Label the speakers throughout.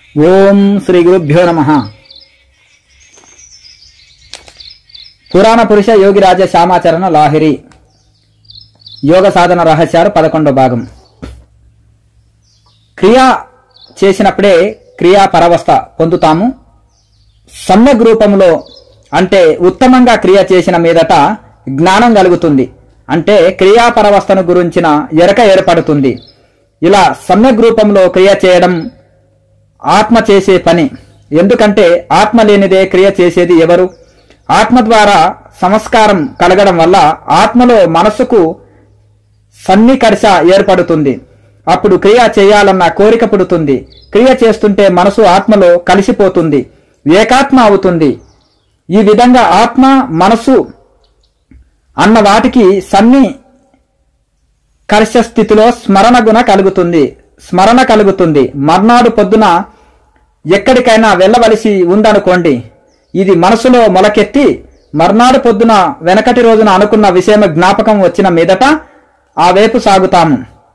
Speaker 1: ఓం శ్రీ గురుభ్యో నమ పురాణ పురుష యోగిరాజ శ్యామాచరణ లాహిరి యోగ సాధన రహస్యాలు పదకొండో భాగం క్రియ చేసినప్పుడే క్రియా పరవస్థ పొందుతాము సమ్యక్ రూపంలో అంటే ఉత్తమంగా క్రియ చేసిన మీదట జ్ఞానం కలుగుతుంది అంటే క్రియాపరవస్థను గురించిన ఎరక ఏర్పడుతుంది ఇలా సమ్యక్ రూపంలో క్రియ చేయడం ఆత్మ చేసే పని ఎందుకంటే ఆత్మ లేనిదే క్రియ చేసేది ఎవరు ఆత్మ ద్వారా సంస్కారం కలగడం వల్ల ఆత్మలో మనసుకు సన్నికర్ష ఏర్పడుతుంది అప్పుడు క్రియ చేయాలన్న కోరిక పుడుతుంది క్రియ చేస్తుంటే మనసు ఆత్మలో కలిసిపోతుంది ఏకాత్మ అవుతుంది ఈ విధంగా ఆత్మ మనసు అన్న వాటికి సన్ని కర్ష స్థితిలో స్మరణ గుణ కలుగుతుంది స్మరణ కలుగుతుంది మర్నాడు పొద్దున ఎక్కడికైనా వెళ్ళవలసి ఉందనుకోండి ఇది మనసులో మొలకెత్తి మర్నాడు పొద్దున వెనకటి రోజున అనుకున్న విషయం జ్ఞాపకం వచ్చిన మీదట ఆ వైపు సాగుతాము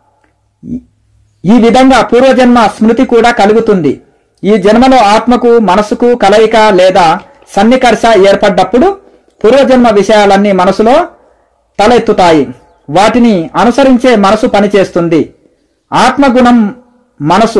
Speaker 1: ఈ విధంగా పూర్వజన్మ స్మృతి కూడా కలుగుతుంది ఈ జన్మలో ఆత్మకు మనసుకు కలయిక లేదా సన్నికర్ష ఏర్పడ్డప్పుడు పూర్వజన్మ విషయాలన్నీ మనసులో తలెత్తుతాయి వాటిని అనుసరించే మనసు పనిచేస్తుంది ఆత్మగుణం మనసు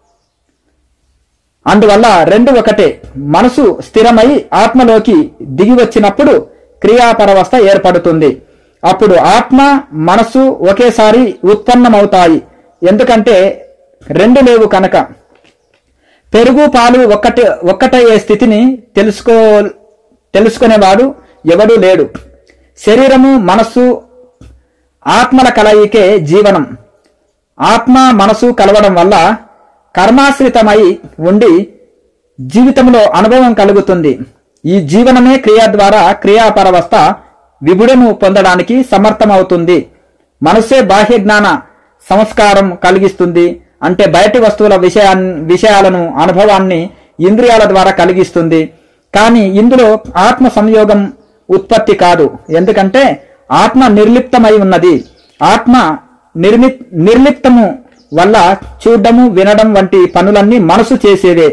Speaker 1: అందువల్ల రెండు ఒకటే మనసు స్థిరమై ఆత్మలోకి దిగి వచ్చినప్పుడు క్రియాపరవస్థ ఏర్పడుతుంది అప్పుడు ఆత్మ మనసు ఒకేసారి ఉత్పన్నమవుతాయి ఎందుకంటే రెండు లేవు కనుక పెరుగు పాలు ఒక్కటే ఒక్కటయ్యే స్థితిని తెలుసుకో తెలుసుకునేవాడు ఎవడూ లేడు శరీరము మనస్సు ఆత్మల కలయికే జీవనం ఆత్మ మనసు కలవడం వల్ల కర్మాశ్రితమై ఉండి జీవితంలో అనుభవం కలుగుతుంది ఈ జీవనమే క్రియ ద్వారా క్రియాపరవస్థ విభుడను పొందడానికి సమర్థమవుతుంది మనసే బాహ్య జ్ఞాన సంస్కారం కలిగిస్తుంది అంటే బయటి వస్తువుల విషయా విషయాలను అనుభవాన్ని ఇంద్రియాల ద్వారా కలిగిస్తుంది కానీ ఇందులో ఆత్మ సంయోగం ఉత్పత్తి కాదు ఎందుకంటే ఆత్మ నిర్లిప్తమై ఉన్నది ఆత్మ నిర్మి నిర్లిప్తము వల్ల చూడడము వినడం వంటి పనులన్నీ మనసు చేసేవే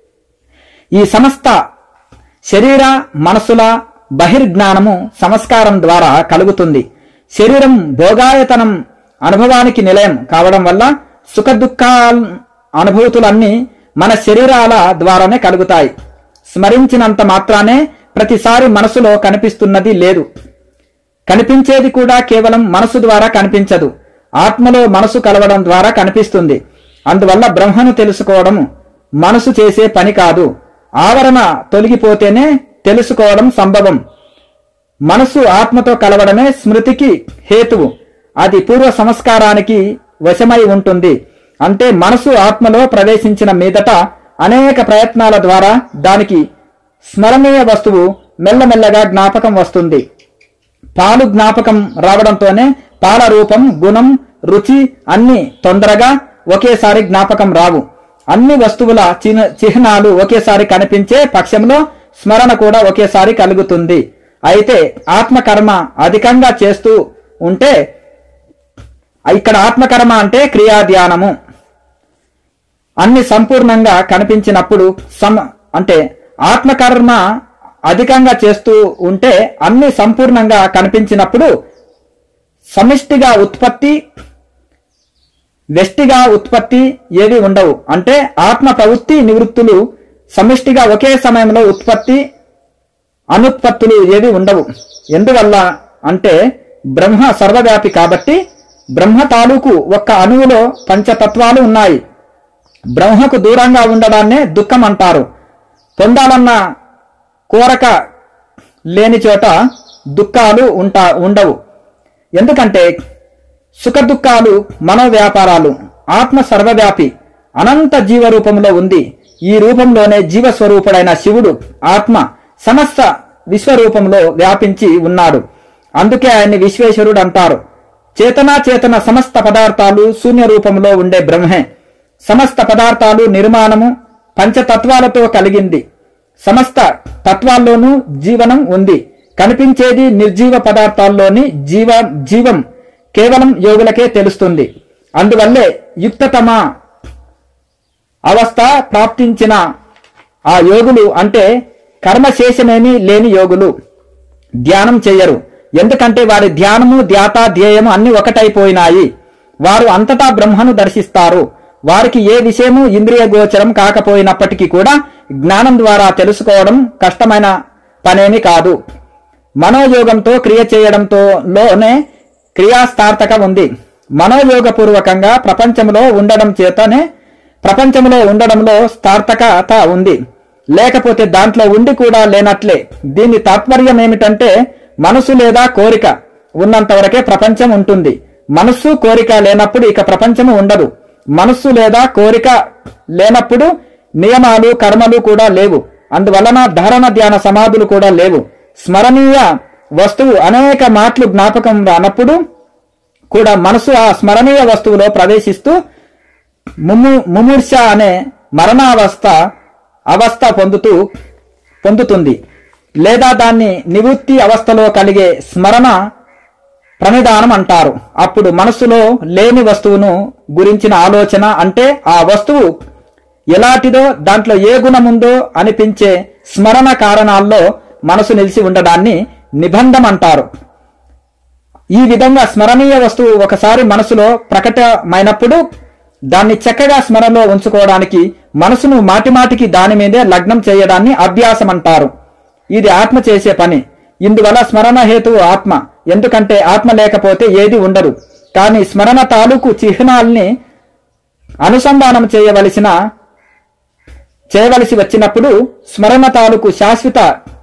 Speaker 1: ఈ సమస్త శరీర మనసుల బహిర్జ్ఞానము సంస్కారం ద్వారా కలుగుతుంది శరీరం భోగాయతనం అనుభవానికి నిలయం కావడం వల్ల సుఖ దుఃఖాల అనుభూతులన్నీ మన శరీరాల ద్వారానే కలుగుతాయి స్మరించినంత మాత్రానే ప్రతిసారి మనసులో కనిపిస్తున్నది లేదు కనిపించేది కూడా కేవలం మనసు ద్వారా కనిపించదు ఆత్మలో మనసు కలవడం ద్వారా కనిపిస్తుంది అందువల్ల బ్రహ్మను తెలుసుకోవడం మనసు చేసే పని కాదు ఆవరణ తొలగిపోతేనే తెలుసుకోవడం సంభవం మనసు ఆత్మతో కలవడమే స్మృతికి హేతువు అది పూర్వ సంస్కారానికి వశమై ఉంటుంది అంటే మనసు ఆత్మలో ప్రవేశించిన మీదట అనేక ప్రయత్నాల ద్వారా దానికి స్మరణీయ వస్తువు మెల్లమెల్లగా జ్ఞాపకం వస్తుంది పాలు జ్ఞాపకం రావడంతోనే పాల రూపం గుణం రుచి అన్ని తొందరగా ఒకేసారి జ్ఞాపకం రావు అన్ని వస్తువుల చిహ్న చిహ్నాలు ఒకేసారి కనిపించే పక్షంలో స్మరణ కూడా ఒకేసారి కలుగుతుంది అయితే ఆత్మకర్మ అధికంగా చేస్తూ ఉంటే ఇక్కడ ఆత్మకర్మ అంటే క్రియా ధ్యానము అన్ని సంపూర్ణంగా కనిపించినప్పుడు సమ అంటే ఆత్మకర్మ అధికంగా చేస్తూ ఉంటే అన్ని సంపూర్ణంగా కనిపించినప్పుడు సమిష్టిగా ఉత్పత్తి వ్యష్టిగా ఉత్పత్తి ఏవి ఉండవు అంటే ఆత్మ ప్రవృత్తి నివృత్తులు సమిష్టిగా ఒకే సమయంలో ఉత్పత్తి అనుత్పత్తులు ఏవి ఉండవు ఎందువల్ల అంటే బ్రహ్మ సర్వవ్యాపి కాబట్టి బ్రహ్మ తాలూకు ఒక్క అణువులో పంచతత్వాలు ఉన్నాయి బ్రహ్మకు దూరంగా ఉండడాన్నే దుఃఖం అంటారు పొందాలన్న కోరక లేని చోట దుఃఖాలు ఉంటా ఉండవు ఎందుకంటే సుఖ దుఃఖాలు మనోవ్యాపారాలు ఆత్మ సర్వవ్యాపి అనంత జీవ రూపంలో ఉంది ఈ రూపంలోనే జీవస్వరూపుడైన శివుడు ఆత్మ సమస్త విశ్వరూపంలో వ్యాపించి ఉన్నాడు అందుకే ఆయన్ని విశ్వేశ్వరుడు అంటారు చేతనా చేతన సమస్త పదార్థాలు శూన్య రూపంలో ఉండే బ్రహ్మే సమస్త పదార్థాలు నిర్మాణము పంచతత్వాలతో కలిగింది సమస్త తత్వాల్లోనూ జీవనం ఉంది కనిపించేది నిర్జీవ పదార్థాల్లోని జీవ జీవం కేవలం యోగులకే తెలుస్తుంది అందువల్లే యుక్తతమ అవస్థ ప్రాప్తించిన ఆ యోగులు అంటే కర్మశేషమేమీ లేని యోగులు ధ్యానం చేయరు ఎందుకంటే వారి ధ్యానము ధ్యాత ధ్యేయము అన్ని ఒకటైపోయినాయి వారు అంతటా బ్రహ్మను దర్శిస్తారు వారికి ఏ విషయము ఇంద్రియ గోచరం కాకపోయినప్పటికీ కూడా జ్ఞానం ద్వారా తెలుసుకోవడం కష్టమైన పనేమి కాదు మనోయోగంతో క్రియ చేయడంతో లోనే క్రియాస్తార్థక ఉంది మనోయోగ పూర్వకంగా ప్రపంచంలో ఉండడం చేతనే ప్రపంచంలో ఉండడంలో సార్థకత ఉంది లేకపోతే దాంట్లో ఉండి కూడా లేనట్లే దీని తాత్పర్యం ఏమిటంటే మనసు లేదా కోరిక ఉన్నంత వరకే ప్రపంచం ఉంటుంది మనస్సు కోరిక లేనప్పుడు ఇక ప్రపంచము ఉండదు మనస్సు లేదా కోరిక లేనప్పుడు నియమాలు కర్మలు కూడా లేవు అందువలన ధారణ ధ్యాన సమాధులు కూడా లేవు స్మరణీయ వస్తువు అనేక మాటలు జ్ఞాపకం రానప్పుడు కూడా మనసు ఆ స్మరణీయ వస్తువులో ప్రవేశిస్తూ ముము ముమూర్ష అనే మరణావస్థ అవస్థ పొందుతూ పొందుతుంది లేదా దాన్ని నివృత్తి అవస్థలో కలిగే స్మరణ ప్రణిధానం అంటారు అప్పుడు మనస్సులో లేని వస్తువును గురించిన ఆలోచన అంటే ఆ వస్తువు ఎలాంటిదో దాంట్లో ఏ గుణముందో అనిపించే స్మరణ కారణాల్లో మనసు నిలిచి ఉండడాన్ని నిబంధం అంటారు ఈ విధంగా స్మరణీయ వస్తువు ఒకసారి మనసులో ప్రకటమైనప్పుడు దాన్ని చక్కగా స్మరణలో ఉంచుకోవడానికి మనసును మాటిమాటికి దాని మీదే లగ్నం చేయడాన్ని అభ్యాసం అంటారు ఇది ఆత్మ చేసే పని ఇందువల్ల స్మరణ హేతువు ఆత్మ ఎందుకంటే ఆత్మ లేకపోతే ఏది ఉండదు కానీ స్మరణ తాలూకు చిహ్నాల్ని అనుసంధానం చేయవలసిన చేయవలసి వచ్చినప్పుడు స్మరణ తాలూకు శాశ్వత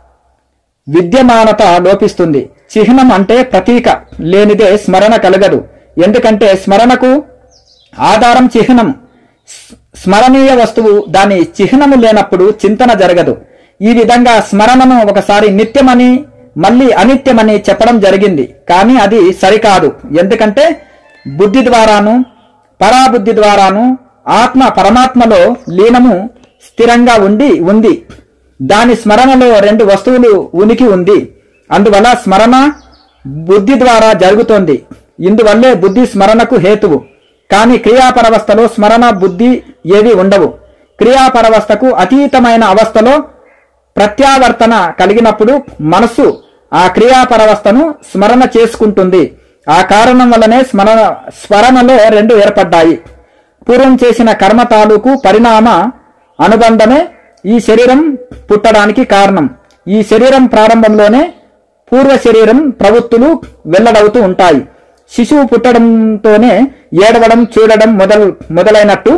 Speaker 1: విద్యమానత లోపిస్తుంది చిహ్నం అంటే ప్రతీక లేనిదే స్మరణ కలగదు ఎందుకంటే స్మరణకు ఆధారం చిహ్నం స్- స్మరణీయ వస్తువు దాని చిహ్నము లేనప్పుడు చింతన జరగదు ఈ విధంగా స్మరణను ఒకసారి నిత్యమని మళ్ళీ అనిత్యమని చెప్పడం జరిగింది కానీ అది సరికాదు ఎందుకంటే బుద్ధి ద్వారాను పరాబుద్ధి ద్వారాను ఆత్మ పరమాత్మలో లీనము స్థిరంగా ఉండి ఉంది దాని స్మరణలో రెండు వస్తువులు ఉనికి ఉంది అందువల్ల స్మరణ బుద్ధి ద్వారా జరుగుతోంది ఇందువల్లే బుద్ధి స్మరణకు హేతువు కానీ క్రియాపరవస్థలో స్మరణ బుద్ధి ఏవి ఉండవు క్రియాపరవస్థకు అతీతమైన అవస్థలో ప్రత్యావర్తన కలిగినప్పుడు మనస్సు ఆ క్రియాపరవస్థను స్మరణ చేసుకుంటుంది ఆ కారణం వల్లనే స్మరణ స్మరణలో రెండు ఏర్పడ్డాయి పూర్వం చేసిన కర్మ తాలూకు పరిణామ అనుబంధమే ఈ శరీరం పుట్టడానికి కారణం ఈ శరీరం ప్రారంభంలోనే పూర్వ శరీరం ప్రవృత్తులు వెల్లడవుతూ ఉంటాయి శిశువు పుట్టడంతోనే ఏడవడం చూడడం మొదలు మొదలైనట్టు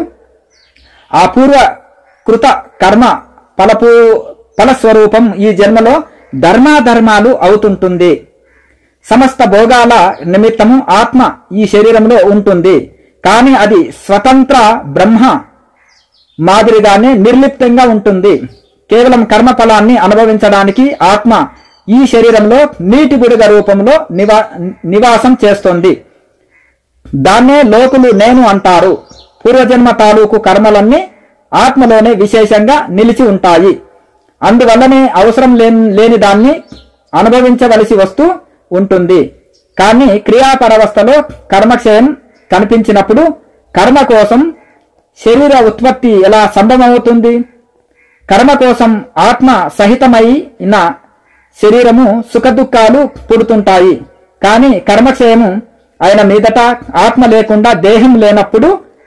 Speaker 1: ఆ పూర్వ కృత కర్మ ఫలపు ఫలస్వరూపం ఈ జన్మలో ధర్మాధర్మాలు అవుతుంటుంది సమస్త భోగాల నిమిత్తము ఆత్మ ఈ శరీరంలో ఉంటుంది కానీ అది స్వతంత్ర బ్రహ్మ మాదిరిగానే నిర్లిప్తంగా ఉంటుంది కేవలం కర్మ ఫలాన్ని అనుభవించడానికి ఆత్మ ఈ శరీరంలో నీటి బుడగ రూపంలో నివా నివాసం చేస్తుంది దాన్నే లోకులు నేను అంటారు పూర్వజన్మ తాలూకు కర్మలన్నీ ఆత్మలోనే విశేషంగా నిలిచి ఉంటాయి అందువల్లనే అవసరం లేని లేని దాన్ని అనుభవించవలసి వస్తూ ఉంటుంది కానీ క్రియాపరవస్థలో కర్మక్షయం కనిపించినప్పుడు కర్మ కోసం శరీర ఉత్పత్తి ఎలా సంభవమవుతుంది కర్మ కోసం ఆత్మ సహితమైన శరీరము సుఖదుఖాలు పుడుతుంటాయి కానీ కర్మక్షయము అయిన మీదట ఆత్మ లేకుండా దేహం లేనప్పుడు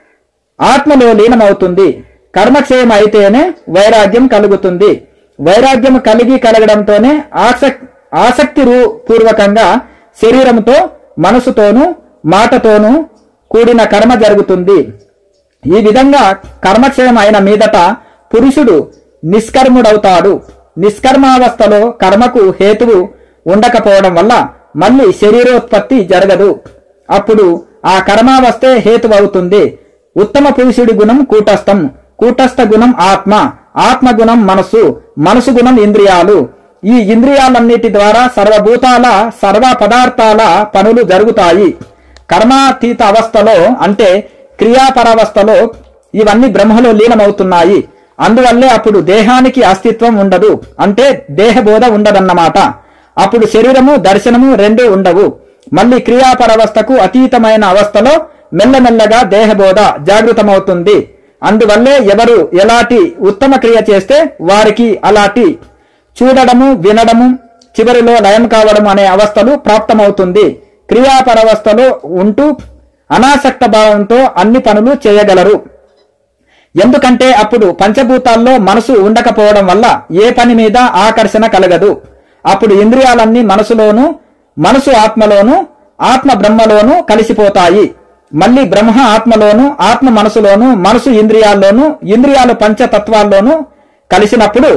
Speaker 1: ఆత్మలో లీనమవుతుంది కర్మక్షయం అయితేనే వైరాగ్యం కలుగుతుంది వైరాగ్యం కలిగి కలగడంతోనే ఆసక్ ఆసక్తి రూ- పూర్వకంగా శరీరంతో మనసుతోనూ మాటతోనూ కూడిన కర్మ జరుగుతుంది ఈ విధంగా కర్మక్షయం అయిన మీదట పురుషుడు నిష్కర్ముడవుతాడు నిష్కర్మావస్థలో కర్మకు హేతువు ఉండకపోవడం వల్ల మళ్ళీ శరీరోత్పత్తి జరగదు అప్పుడు ఆ కర్మావస్థే హేతువవుతుంది ఉత్తమ పురుషుడి గుణం కూటస్థం కూటస్థ గుణం ఆత్మ ఆత్మ గుణం మనసు మనసు గుణం ఇంద్రియాలు ఈ ఇంద్రియాలన్నిటి ద్వారా సర్వభూతాల సర్వ పదార్థాల పనులు జరుగుతాయి కర్మాతీత అవస్థలో అంటే క్రియాపరావస్థలో ఇవన్నీ బ్రహ్మలో లీనమవుతున్నాయి అందువల్లే అప్పుడు దేహానికి అస్తిత్వం ఉండదు అంటే దేహబోధ ఉండదన్నమాట అప్పుడు శరీరము దర్శనము రెండూ ఉండవు మళ్ళీ క్రియాపరవస్థకు అతీతమైన అవస్థలో మెల్లమెల్లగా దేహబోధ జాగృతమవుతుంది అందువల్లే ఎవరు ఎలాంటి ఉత్తమ క్రియ చేస్తే వారికి అలాంటి చూడడము వినడము చివరిలో లయం కావడం అనే అవస్థలు ప్రాప్తమవుతుంది క్రియాపరవస్థలో ఉంటూ అనాసక్త భావంతో అన్ని పనులు చేయగలరు ఎందుకంటే అప్పుడు పంచభూతాల్లో మనసు ఉండకపోవడం వల్ల ఏ పని మీద ఆకర్షణ కలగదు అప్పుడు ఇంద్రియాలన్నీ మనసులోను మనసు ఆత్మలోను ఆత్మ బ్రహ్మలోను కలిసిపోతాయి మళ్ళీ బ్రహ్మ ఆత్మలోను ఆత్మ మనసులోను మనసు ఇంద్రియాల్లోను ఇంద్రియాలు పంచతత్వాల్లోనూ కలిసినప్పుడు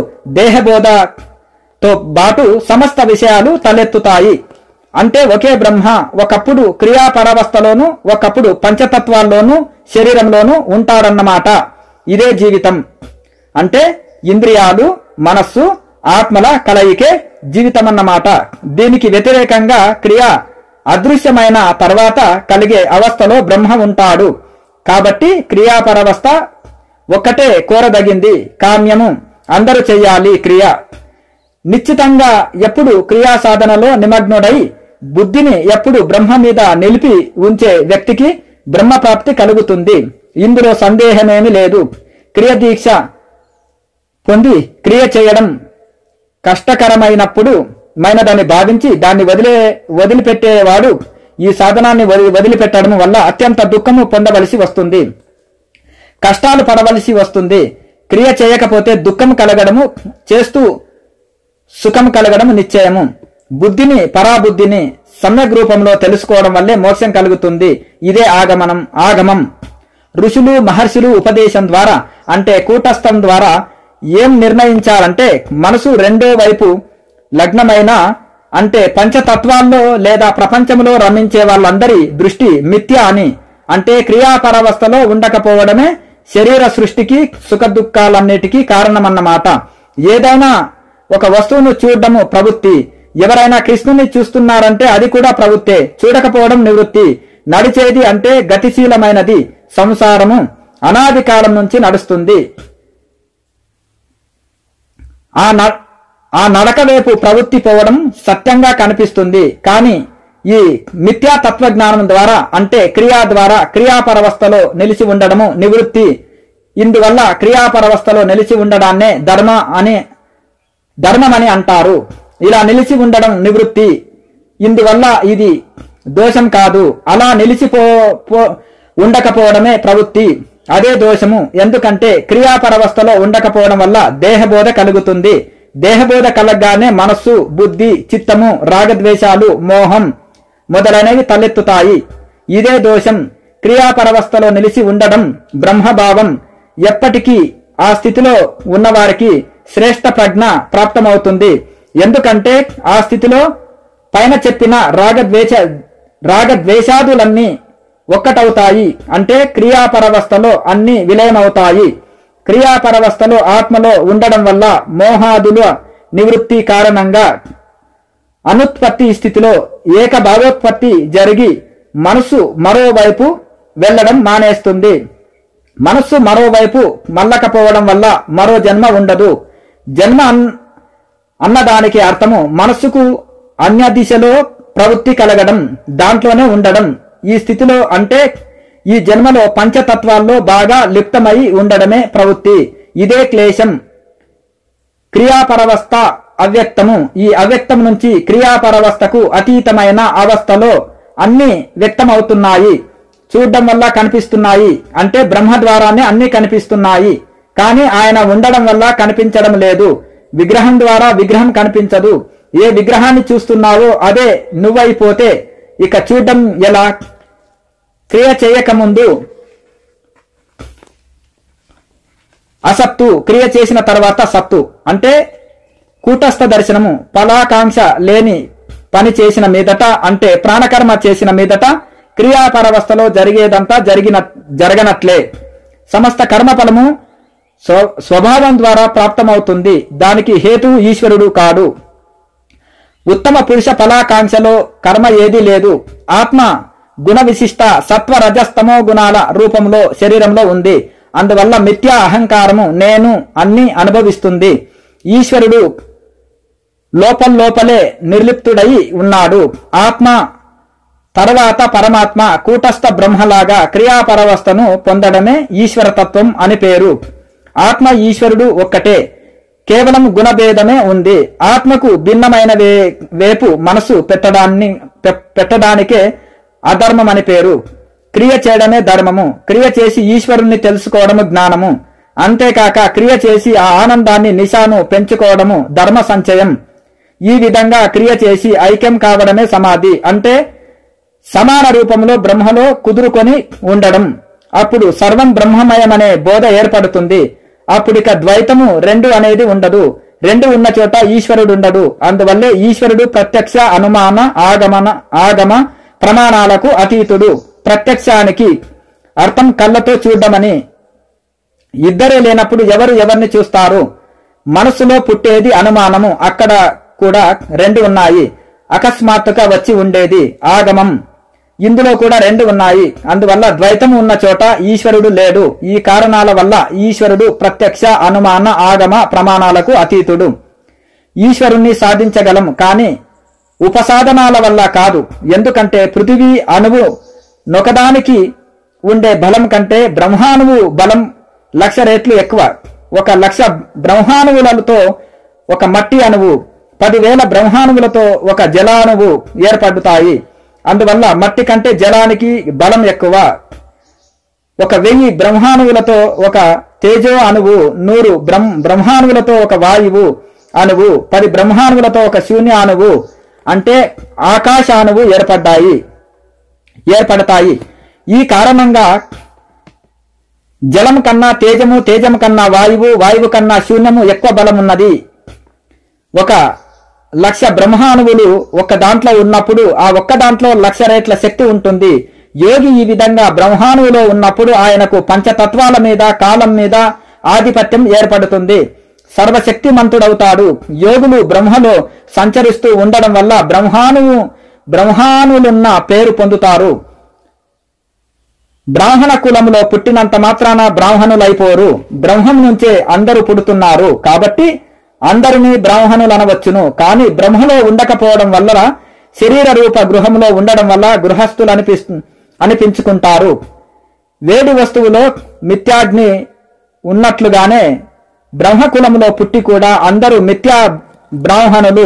Speaker 1: దేహబోధతో బాటు సమస్త విషయాలు తలెత్తుతాయి అంటే ఒకే బ్రహ్మ ఒకప్పుడు క్రియాపరవస్థలోను ఒకప్పుడు పంచతత్వాల్లోనూ శరీరంలోనూ ఉంటారన్నమాట ఇదే జీవితం అంటే ఇంద్రియాలు మనస్సు ఆత్మల కలయికే జీవితం అన్నమాట దీనికి వ్యతిరేకంగా క్రియ అదృశ్యమైన తర్వాత కలిగే అవస్థలో బ్రహ్మ ఉంటాడు కాబట్టి క్రియాపరవస్థ ఒక్కటే కోరదగింది కామ్యము అందరూ చెయ్యాలి క్రియ నిశ్చితంగా ఎప్పుడు క్రియా సాధనలో నిమగ్నుడై బుద్ధిని ఎప్పుడు బ్రహ్మ మీద నిలిపి ఉంచే వ్యక్తికి బ్రహ్మ ప్రాప్తి కలుగుతుంది ఇందులో సందేహమేమీ లేదు క్రియ దీక్ష పొంది క్రియ చేయడం కష్టకరమైనప్పుడు మైనదని భావించి దాన్ని వదిలే వదిలిపెట్టేవాడు ఈ సాధనాన్ని వదిలి వదిలిపెట్టడం వల్ల అత్యంత దుఃఖము పొందవలసి వస్తుంది కష్టాలు పడవలసి వస్తుంది క్రియ చేయకపోతే దుఃఖం కలగడము చేస్తూ సుఖం కలగడం నిశ్చయము బుద్ధిని పరాబుద్ధిని సమ్యక్ రూపంలో తెలుసుకోవడం వల్లే మోక్షం కలుగుతుంది ఇదే ఆగమనం ఆగమం ఋషులు మహర్షులు ఉపదేశం ద్వారా అంటే కూటస్థం ద్వారా ఏం నిర్ణయించాలంటే మనసు రెండో వైపు లగ్నమైన అంటే పంచతత్వాల్లో లేదా ప్రపంచంలో రమించే వాళ్ళందరి దృష్టి మిథ్య అని అంటే క్రియాపరవస్థలో ఉండకపోవడమే శరీర సృష్టికి సుఖ దుఃఖాలన్నిటికీ కారణమన్నమాట ఏదైనా ఒక వస్తువును చూడడము ప్రవృత్తి ఎవరైనా కృష్ణుని చూస్తున్నారంటే అది కూడా ప్రవృత్తే చూడకపోవడం నివృత్తి నడిచేది అంటే గతిశీలమైనది సంసారము అనాది కాలం నుంచి నడుస్తుంది ఆ న- ఆ నడక వైపు ప్రవృత్తి పోవడం సత్యంగా కనిపిస్తుంది కానీ ఈ మిథ్యా తత్వజ్ఞానం ద్వారా అంటే క్రియా ద్వారా క్రియాపరవస్థలో నిలిచి ఉండడము నివృత్తి ఇందువల్ల క్రియాపరవస్థలో నిలిచి ఉండడాన్నే ధర్మ అని ధర్మమని అంటారు ఇలా నిలిచి ఉండడం నివృత్తి ఇందువల్ల ఇది దోషం కాదు అలా నిలిచిపో పో- ఉండకపోవడమే ప్రవృత్తి అదే దోషము ఎందుకంటే క్రియాపరవస్థలో ఉండకపోవడం వల్ల దేహబోధ కలుగుతుంది దేహబోధ కలగగానే మనస్సు బుద్ధి చిత్తము రాగద్వేషాలు మోహం మొదలైనవి తలెత్తుతాయి ఇదే దోషం క్రియాపరవస్థలో నిలిచి ఉండడం బ్రహ్మభావం ఎప్పటికీ ఆ స్థితిలో ఉన్నవారికి శ్రేష్ట ప్రజ్ఞ ప్రాప్తమవుతుంది ఎందుకంటే ఆ స్థితిలో పైన చెప్పిన రాగద్వేష రాగద్వేషాదులన్నీ ఒక్కటవుతాయి అంటే క్రియాపరవస్థలో అన్ని విలయమవుతాయి క్రియాపరవస్థలో ఆత్మలో ఉండడం వల్ల మోహాదుల నివృత్తి కారణంగా అనుత్పత్తి స్థితిలో ఏక భావోత్పత్తి జరిగి మనసు మరోవైపు వెళ్ళడం మానేస్తుంది మనస్సు మరోవైపు మల్లకపోవడం వల్ల మరో జన్మ ఉండదు జన్మ అన్- అన్నదానికి అర్థము మనస్సుకు అన్య దిశలో ప్రవృత్తి కలగడం దాంట్లోనే ఉండడం ఈ స్థితిలో అంటే ఈ జన్మలో పంచతత్వాల్లో బాగా లిప్తమై ఉండడమే ప్రవృత్తి ఇదే క్లేశం క్రియాపరవస్థ అవ్యక్తము ఈ అవ్యక్తం నుంచి క్రియాపరవస్థకు అతీతమైన అవస్థలో అన్ని వ్యక్తమవుతున్నాయి చూడడం వల్ల కనిపిస్తున్నాయి అంటే బ్రహ్మ ద్వారానే అన్ని కనిపిస్తున్నాయి కానీ ఆయన ఉండడం వల్ల కనిపించడం లేదు విగ్రహం ద్వారా విగ్రహం కనిపించదు ఏ విగ్రహాన్ని చూస్తున్నావో అదే నువ్వైపోతే ఇక చూడడం ఎలా క్రియ చేయకముందు అసత్తు క్రియ చేసిన తర్వాత సత్తు అంటే కూటస్థ దర్శనము ఫలాకాంక్ష లేని పని చేసిన మీదట అంటే ప్రాణకర్మ చేసిన మీదట క్రియాపరవస్థలో జరిగేదంతా జరిగిన జరగనట్లే సమస్త కర్మఫలము స్వ- స్వభావం ద్వారా ప్రాప్తమవుతుంది దానికి హేతు ఈశ్వరుడు కాడు ఉత్తమ పురుష ఫలాకాంక్షలో కర్మ ఏదీ లేదు ఆత్మ గుణ విశిష్ట సత్వ రజస్తమో గుణాల రూపంలో శరీరంలో ఉంది అందువల్ల మిథ్యా అహంకారము నేను అన్ని అనుభవిస్తుంది ఈశ్వరుడు లోపం లోపలే నిర్లిప్తుడై ఉన్నాడు ఆత్మ తర్వాత పరమాత్మ కూటస్థ బ్రహ్మలాగా క్రియాపరవస్థను పొందడమే ఈశ్వరతత్వం అని పేరు ఆత్మ ఈశ్వరుడు ఒక్కటే కేవలం గుణభేదమే ఉంది ఆత్మకు భిన్నమైన వే వేపు మనసు పెట్టడాన్ని పె- పెట్టడానికే అధర్మం అని పేరు క్రియ చేయడమే ధర్మము క్రియ చేసి ఈశ్వరుణ్ణి తెలుసుకోవడము జ్ఞానము అంతేకాక క్రియ చేసి ఆ ఆనందాన్ని నిశాను పెంచుకోవడము ధర్మ సంచయం ఈ విధంగా క్రియ చేసి ఐక్యం కావడమే సమాధి అంటే సమాన రూపంలో బ్రహ్మలో కుదురుకొని ఉండడం అప్పుడు సర్వం బ్రహ్మమయమనే బోధ ఏర్పడుతుంది అప్పుడిక ద్వైతము రెండు అనేది ఉండదు రెండు ఉన్న చోట ఈశ్వరుడు ఉండడు అందువల్లే ఈశ్వరుడు ప్రత్యక్ష అనుమాన ఆగమన ఆగమ ప్రమాణాలకు అతీతుడు ప్రత్యక్షానికి అర్థం కళ్ళతో చూడమని ఇద్దరే లేనప్పుడు ఎవరు ఎవరిని చూస్తారు మనసులో పుట్టేది అనుమానము అక్కడ కూడా రెండు ఉన్నాయి అకస్మాత్తుగా వచ్చి ఉండేది ఆగమం ఇందులో కూడా రెండు ఉన్నాయి అందువల్ల ద్వైతం ఉన్న చోట ఈశ్వరుడు లేడు ఈ కారణాల వల్ల ఈశ్వరుడు ప్రత్యక్ష అనుమాన ఆగమ ప్రమాణాలకు అతీతుడు ఈశ్వరుణ్ణి సాధించగలం కానీ ఉపసాధనాల వల్ల కాదు ఎందుకంటే పృథివీ అణువు నొకదానికి ఉండే బలం కంటే బ్రహ్మాణువు బలం లక్ష రెట్లు ఎక్కువ ఒక లక్ష బ్రహ్మాణువులతో ఒక మట్టి అణువు పదివేల బ్రహ్మాణువులతో ఒక జలాణువు ఏర్పడుతాయి అందువల్ల మట్టి కంటే జలానికి బలం ఎక్కువ ఒక వెయ్యి బ్రహ్మాణువులతో ఒక తేజో అణువు నూరు బ్రహ్మ బ్రహ్మాణువులతో ఒక వాయువు అణువు పది బ్రహ్మాణువులతో ఒక శూన్య అణువు అంటే ఆకాశాణువు ఏర్పడ్డాయి ఏర్పడతాయి ఈ కారణంగా జలం కన్నా తేజము తేజం కన్నా వాయువు వాయువు కన్నా శూన్యము ఎక్కువ బలం ఉన్నది ఒక లక్ష బ్రహ్మాణువులు ఒక దాంట్లో ఉన్నప్పుడు ఆ ఒక్క దాంట్లో లక్ష రేట్ల శక్తి ఉంటుంది యోగి ఈ విధంగా బ్రహ్మాణువులో ఉన్నప్పుడు ఆయనకు పంచతత్వాల మీద కాలం మీద ఆధిపత్యం ఏర్పడుతుంది సర్వశక్తిమంతుడవుతాడు యోగులు బ్రహ్మలో సంచరిస్తూ ఉండడం వల్ల బ్రహ్మాణువు బ్రహ్మాణులున్న పేరు పొందుతారు బ్రాహ్మణ కులములో పుట్టినంత మాత్రాన బ్రాహ్మణులైపోరు బ్రహ్మం నుంచే అందరూ పుడుతున్నారు కాబట్టి అందరినీ బ్రాహ్మణులనవచ్చును కానీ బ్రహ్మలో ఉండకపోవడం వల్ల శరీర రూప గృహంలో ఉండడం వల్ల గృహస్థులు అనిపిస్తు అనిపించుకుంటారు వేడి వస్తువులో మిథ్యాగ్ని ఉన్నట్లుగానే బ్రహ్మకులములో పుట్టి కూడా అందరూ మిథ్యా బ్రాహ్మణులు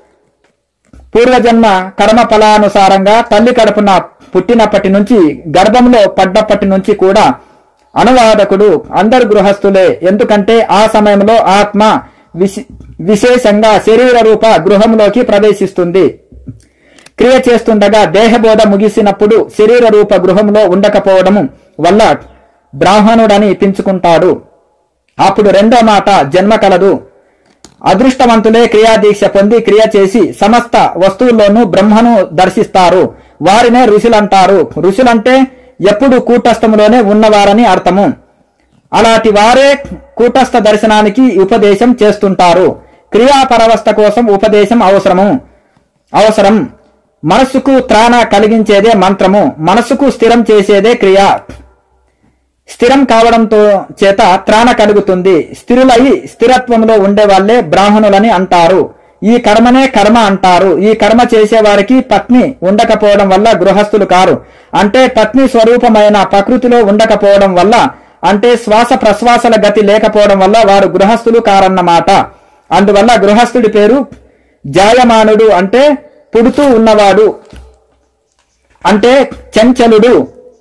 Speaker 1: పూర్వజన్మ కర్మ ఫలానుసారంగా తల్లి కడుపున పుట్టినప్పటి నుంచి గర్భంలో పడ్డప్పటి నుంచి కూడా అనువాదకుడు అందరు గృహస్థులే ఎందుకంటే ఆ సమయంలో ఆత్మ విశ్- విశేషంగా శరీర రూప గృహంలోకి ప్రవేశిస్తుంది క్రియ చేస్తుండగా దేహబోధ ముగిసినప్పుడు శరీర రూప గృహంలో ఉండకపోవడము వల్ల బ్రాహ్మణుడని పెంచుకుంటాడు అప్పుడు రెండో మాట జన్మ కలదు అదృష్టవంతులే క్రియాదీక్ష పొంది క్రియ చేసి సమస్త వస్తువుల్లోనూ బ్రహ్మను దర్శిస్తారు వారినే ఋషులంటారు ఋషులంటే ఎప్పుడు కూటస్థములోనే ఉన్నవారని అర్థము అలాంటి వారే కూటస్థ దర్శనానికి ఉపదేశం చేస్తుంటారు క్రియాపరవస్థ కోసం ఉపదేశం అవసరము అవసరం మనస్సుకు త్రాణ కలిగించేదే మంత్రము మనస్సుకు స్థిరం చేసేదే క్రియ స్థిరం కావడంతో చేత త్రాణ కలుగుతుంది స్థిరులై స్థిరత్వంలో ఉండే వాళ్ళే బ్రాహ్మణులని అంటారు ఈ కర్మనే కర్మ అంటారు ఈ కర్మ చేసేవారికి పత్ని ఉండకపోవడం వల్ల గృహస్థులు కారు అంటే పత్ని స్వరూపమైన ప్రకృతిలో ఉండకపోవడం వల్ల అంటే శ్వాస ప్రశ్వాసల గతి లేకపోవడం వల్ల వారు గృహస్థులు కారన్నమాట అందువల్ల గృహస్థుడి పేరు జాయమానుడు అంటే పుడుతూ ఉన్నవాడు అంటే చంచలుడు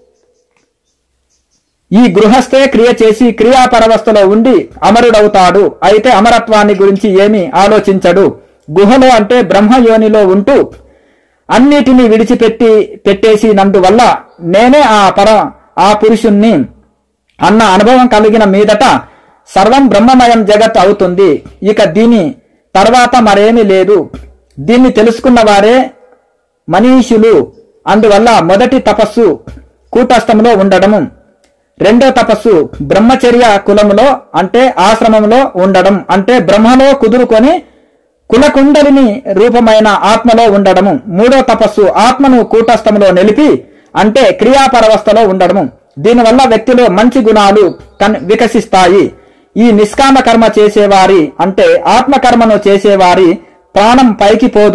Speaker 1: ఈ గృహస్థే క్రియ చేసి క్రియాపరవస్థలో ఉండి అమరుడవుతాడు అయితే అమరత్వాన్ని గురించి ఏమీ ఆలోచించడు గుహలో అంటే బ్రహ్మయోనిలో ఉంటూ అన్నిటినీ విడిచిపెట్టి పెట్టేసినందువల్ల నేనే ఆ పర ఆ పురుషుణ్ణి అన్న అనుభవం కలిగిన మీదట సర్వం బ్రహ్మమయం జగత్ అవుతుంది ఇక దీని తర్వాత మరేమీ లేదు దీన్ని తెలుసుకున్న వారే మనీషులు అందువల్ల మొదటి తపస్సు కూటస్థంలో ఉండడము రెండో తపస్సు బ్రహ్మచర్య కులములో అంటే ఆశ్రమంలో ఉండడం అంటే బ్రహ్మలో కుదురుకొని కులకుండలిని రూపమైన ఆత్మలో ఉండడము మూడో తపస్సు ఆత్మను కూటస్థంలో నిలిపి అంటే క్రియాపరవస్థలో ఉండడము దీనివల్ల వ్యక్తిలో మంచి గుణాలు కన్ వికసిస్తాయి ఈ నిష్కామ కర్మ చేసేవారి అంటే ఆత్మకర్మను చేసేవారి ప్రాణం పైకి పోదు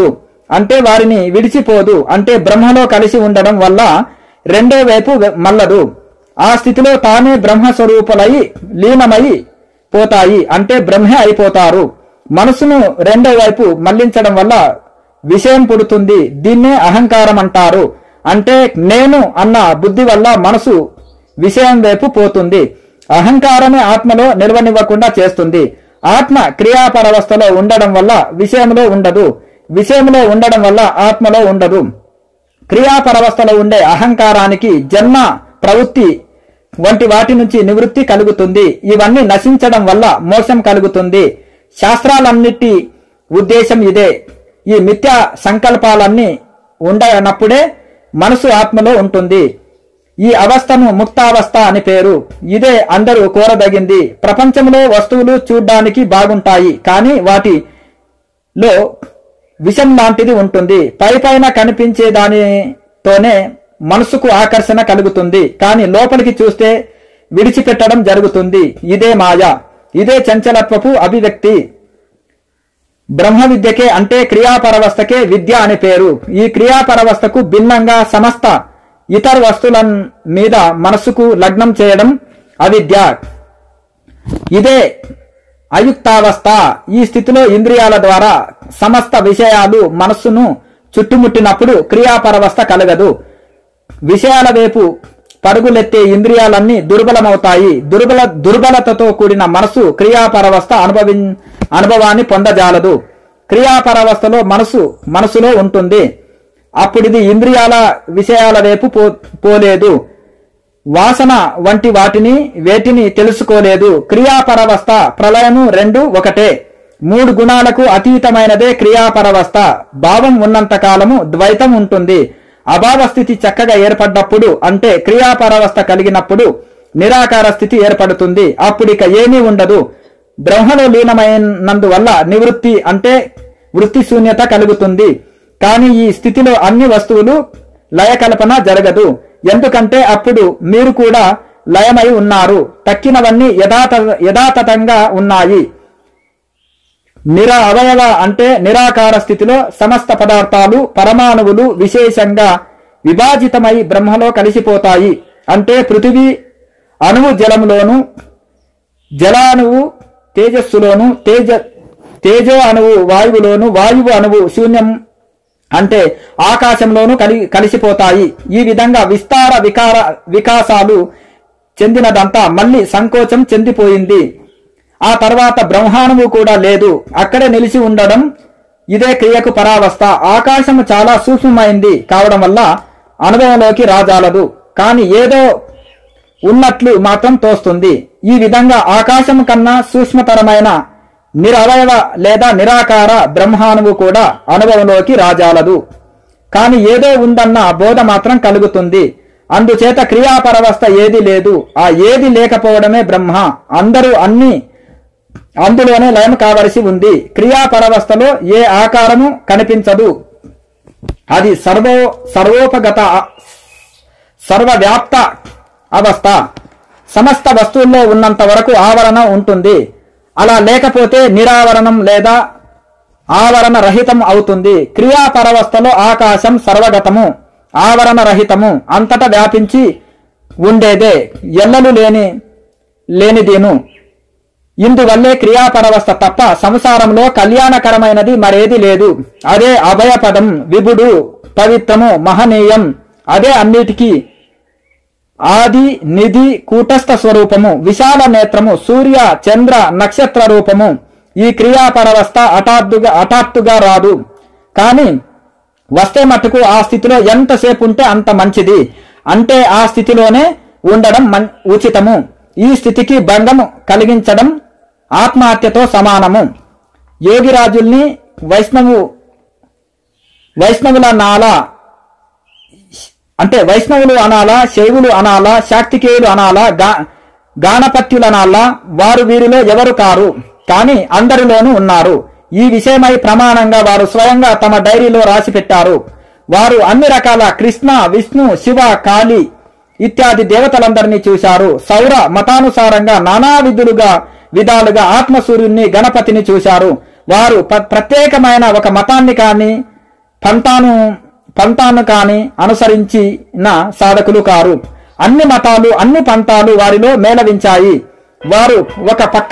Speaker 1: అంటే వారిని విడిచిపోదు అంటే బ్రహ్మలో కలిసి ఉండడం వల్ల రెండో వైపు వె- మల్లదు ఆ స్థితిలో తానే బ్రహ్మ స్వరూపులై లీనమై పోతాయి అంటే బ్రహ్మే అయిపోతారు మనసును రెండో వైపు మళ్లించడం వల్ల విషయం పుడుతుంది దీన్నే అహంకారం అంటారు అంటే నేను అన్న బుద్ధి వల్ల మనసు విషయం వైపు పోతుంది అహంకారమే ఆత్మలో నిల్వనివ్వకుండా చేస్తుంది ఆత్మ క్రియాపరవస్థలో ఉండడం వల్ల విషయంలో ఉండదు విషయంలో ఉండడం వల్ల ఆత్మలో ఉండదు క్రియాపరవస్థలో ఉండే అహంకారానికి జన్మ ప్రవృత్తి వంటి వాటి నుంచి నివృత్తి కలుగుతుంది ఇవన్నీ నశించడం వల్ల మోసం కలుగుతుంది శాస్త్రాలన్నిటి ఉద్దేశం ఇదే ఈ మిథ్యా సంకల్పాలన్నీ ఉండనప్పుడే మనసు ఆత్మలో ఉంటుంది ఈ అవస్థను ముక్తావస్థ అని పేరు ఇదే అందరూ కోరదగింది ప్రపంచంలో వస్తువులు చూడ్డానికి బాగుంటాయి కానీ వాటిలో విషం లాంటిది ఉంటుంది పై పైన కనిపించే దానితోనే మనసుకు ఆకర్షణ కలుగుతుంది కానీ లోపలికి చూస్తే విడిచిపెట్టడం జరుగుతుంది ఇదే మాయ ఇదే చంచలత్వపు అభివ్యక్తి బ్రహ్మ విద్యకే అంటే క్రియాపరవస్థకే విద్య అని పేరు ఈ క్రియాపరవస్థకు భిన్నంగా సమస్త ఇతర వస్తువుల మీద మనసుకు లగ్నం చేయడం అవిద్య ఇదే అయుక్తావస్థ ఈ స్థితిలో ఇంద్రియాల ద్వారా సమస్త విషయాలు మనస్సును చుట్టుముట్టినప్పుడు క్రియాపరవస్థ కలగదు విషయాల వైపు పరుగులెత్తే ఇంద్రియాలన్నీ దుర్బలమవుతాయి దుర్బల దుర్బలతతో కూడిన మనసు క్రియాపరవస్థ అనుభవి అనుభవాన్ని పొందజాలదు క్రియాపరవస్థలో మనసు మనసులో ఉంటుంది అప్పుడిది ఇంద్రియాల విషయాల వైపు పో పోలేదు వాసన వంటి వాటిని వేటిని తెలుసుకోలేదు క్రియాపరవస్థ ప్రళయము రెండు ఒకటే మూడు గుణాలకు అతీతమైనదే క్రియాపరవస్థ భావం ఉన్నంత కాలము ద్వైతం ఉంటుంది అభావ స్థితి చక్కగా ఏర్పడ్డప్పుడు అంటే క్రియాపరవస్థ కలిగినప్పుడు నిరాకార స్థితి ఏర్పడుతుంది అప్పుడిక ఏమీ ఉండదు బ్రహ్మలో లీనమైనందువల్ల నివృత్తి అంటే వృత్తి శూన్యత కలుగుతుంది కానీ ఈ స్థితిలో అన్ని వస్తువులు లయకల్పన జరగదు ఎందుకంటే అప్పుడు మీరు కూడా లయమై ఉన్నారు తక్కినవన్నీ యథాత యథాతథంగా ఉన్నాయి నిరా అవయవ అంటే నిరాకార స్థితిలో సమస్త పదార్థాలు పరమాణువులు విశేషంగా విభాజితమై బ్రహ్మలో కలిసిపోతాయి అంటే పృథివీ అణువు జలములోను జలాణువు తేజస్సులోను తేజ తేజో అణువు వాయువులోను వాయువు అణువు శూన్యం అంటే ఆకాశంలోనూ కలి కలిసిపోతాయి ఈ విధంగా విస్తార వికార వికాసాలు చెందినదంతా మళ్ళీ సంకోచం చెందిపోయింది ఆ తర్వాత బ్రహ్మాణువు కూడా లేదు అక్కడే నిలిచి ఉండడం ఇదే క్రియకు పరావస్థ ఆకాశము చాలా సూక్ష్మమైంది కావడం వల్ల అనుభవంలోకి రాజాలదు కానీ ఏదో ఉన్నట్లు మాత్రం తోస్తుంది ఈ విధంగా ఆకాశం కన్నా సూక్ష్మతరమైన నిరవయవ లేదా నిరాకార బ్రహ్మాణువు కూడా అనుభవంలోకి రాజాలదు కాని ఏదో ఉందన్న బోధ మాత్రం కలుగుతుంది అందుచేత క్రియాపరవస్థ ఏది లేదు ఆ ఏది లేకపోవడమే బ్రహ్మ అందరూ అన్ని అందులోనే లయం కావలసి ఉంది క్రియాపరవస్థలో ఏ ఆకారము కనిపించదు అది సర్వో సర్వోపగత సర్వవ్యాప్త అవస్థ సమస్త వస్తువుల్లో ఉన్నంత వరకు ఆవరణ ఉంటుంది అలా లేకపోతే నిరావరణం లేదా ఆవరణ రహితం అవుతుంది క్రియాపరవస్థలో ఆకాశం సర్వగతము ఆవరణ రహితము అంతటా వ్యాపించి ఉండేదే ఎల్లలు లేని లేనిదేను ఇందువల్లే క్రియాపరవస్థ తప్ప సంసారంలో కళ్యాణకరమైనది మరేది లేదు అదే అభయపదం విభుడు పవిత్రము మహనీయం అదే అన్నిటికీ ఆది నిధి కూటస్థ స్వరూపము విశాల నేత్రము సూర్య చంద్ర నక్షత్ర రూపము ఈ క్రియాపరవస్థ హఠాత్తుగా హఠాత్తుగా రాదు కానీ వస్తే మట్టుకు ఆ స్థితిలో ఎంతసేపు ఉంటే అంత మంచిది అంటే ఆ స్థితిలోనే ఉండడం మన్- ఉచితము ఈ స్థితికి భంగం కలిగించడం ఆత్మహత్యతో సమానము యోగిరాజుల్ని వైష్ణవు వైష్ణవుల నాల అంటే వైష్ణవులు అనాలా శైవులు అనాలా శాక్తికేయులు అనాలా గా గాణపత్యులు అనాలా వారు వీరిలో ఎవరు కారు కానీ అందరిలోనూ ఉన్నారు ఈ విషయమై ప్రమాణంగా వారు స్వయంగా తమ డైరీలో రాసి పెట్టారు వారు అన్ని రకాల కృష్ణ విష్ణు శివ కాళి ఇత్యాది దేవతలందరినీ చూశారు సౌర మతానుసారంగా నానా విధులుగా విధాలుగా ఆత్మసూర్యుణ్ణి గణపతిని చూశారు వారు ప్ర- ప్రత్యేకమైన ఒక మతాన్ని కాని పంతాను పంతాను కాని అనుసరించిన సాధకులు కారు అన్ని మతాలు అన్ని పంతాలు వారిలో మేళవించాయి వారు ఒక పక్క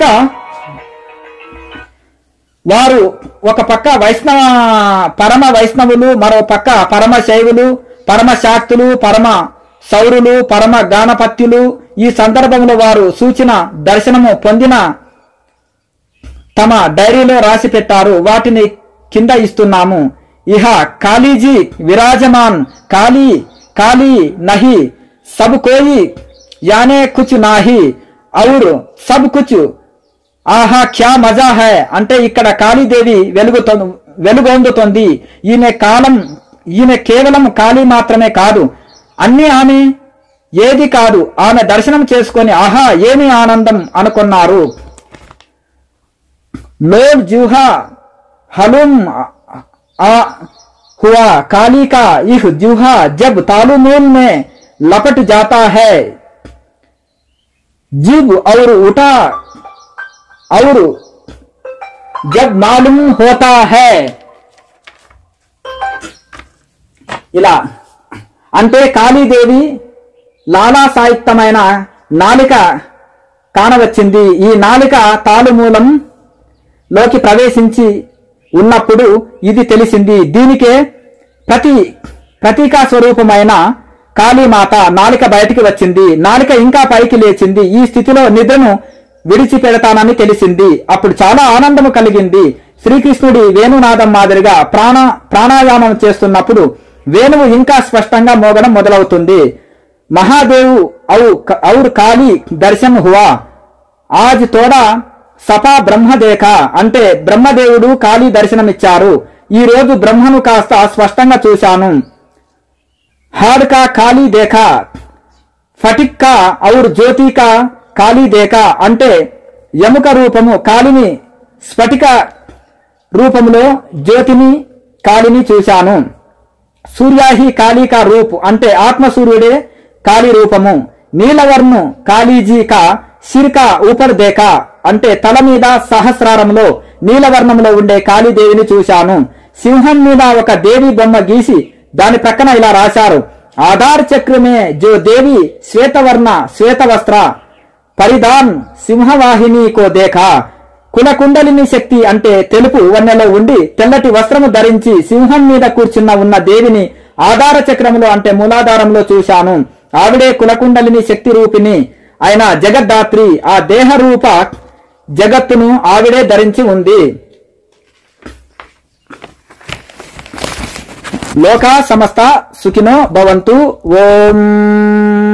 Speaker 1: వారు ఒక పక్క వైష్ణవ పరమ వైష్ణవులు మరో పక్క పరమ శైవులు పరమ శాక్తులు పరమ సౌరులు పరమ గానపత్యులు ఈ సందర్భంలో వారు సూచన దర్శనము పొందిన తమ డైరీలో రాసి పెట్టారు వాటిని కింద ఇస్తున్నాము ఇహ కాళీజీ విరాజమాన్ కాళీ కాళీ నహి సబ్ కోయి యానే కుచ్ నాహి ఔర్ సబ్ కుచ్ ఆహా క్యా మజా హై అంటే ఇక్కడ కాళీదేవి వెలుగుతో వెలుగొందుతోంది ఈయన కాలం ఈయన కేవలం కాళీ మాత్రమే కాదు అన్ని ఆమె ఏది కాదు ఆమె దర్శనం చేసుకొని ఆహా ఏమి ఆనందం అనుకున్నారు लोग जूहा हलुम आ हुआ काली का इह जूहा जब तालुमूल में लपट जाता है जीव और उठा और जब मालूम होता है ఇలా అంటే కాళీదేవి లాలాసాయుక్తమైన నాలిక కానవచ్చింది ఈ నాలిక తాలుమూలం లోకి ప్రవేశించి ఉన్నప్పుడు ఇది తెలిసింది దీనికే ప్రతి ప్రతీకా స్వరూపమైన కాళీమాత నాలిక బయటికి వచ్చింది నాలిక ఇంకా పైకి లేచింది ఈ స్థితిలో నిద్రను విడిచిపెడతానని తెలిసింది అప్పుడు చాలా ఆనందము కలిగింది శ్రీకృష్ణుడి వేణునాదం మాదిరిగా ప్రాణ ప్రాణాయామం చేస్తున్నప్పుడు వేణువు ఇంకా స్పష్టంగా మోగడం మొదలవుతుంది మహాదేవు ఔ ఔర్ కాళీ దర్శన్ హువా ఆజ్ తోడా సపా బ్రహ్మదేఖ అంటే బ్రహ్మదేవుడు కాళీ దర్శనమిచ్చారు ఈ రోజు బ్రహ్మను కాస్త స్పష్టంగా చూశాను హాడ్ కా కాళీ దేఖా ఫటిక్ కా ఔర్ జ్యోతి కా కాళీ దేఖా అంటే యముక రూపము కాళిని స్ఫటిక రూపములో జ్యోతిని కాళిని చూశాను సూర్యాహి కాళీ కా రూప్ అంటే ఆత్మ సూర్యుడే కాళీ రూపము నీలవర్ణు కాళీజీ కా సిర్కా ఊపర్ దేకా అంటే తల మీద సహస్రారంలో నీలవర్ణంలో ఉండే కాళీదేవిని చూశాను సింహం మీద ఒక దేవి బొమ్మ గీసి దాని ప్రక్కన ఇలా రాశారు ఆధార్ చక్రమే జో దేవి శ్వేతవర్ణ శ్వేత వస్త్ర పరిధాన్ సింహవాహిని కో దేఖా కులకుండలిని శక్తి అంటే తెలుపు వన్నెలో ఉండి తెల్లటి వస్త్రము ధరించి సింహం మీద కూర్చున్న ఉన్న దేవిని ఆధార చక్రములో అంటే మూలాధారంలో చూశాను ఆవిడే కులకుండలిని శక్తి రూపిణి అయిన జగద్ధాత్రి ఆ దేహ రూప జగత్తును ఆవిడే ధరించి ఉంది లోకా సమస్త సుఖినో భవంతు ఓం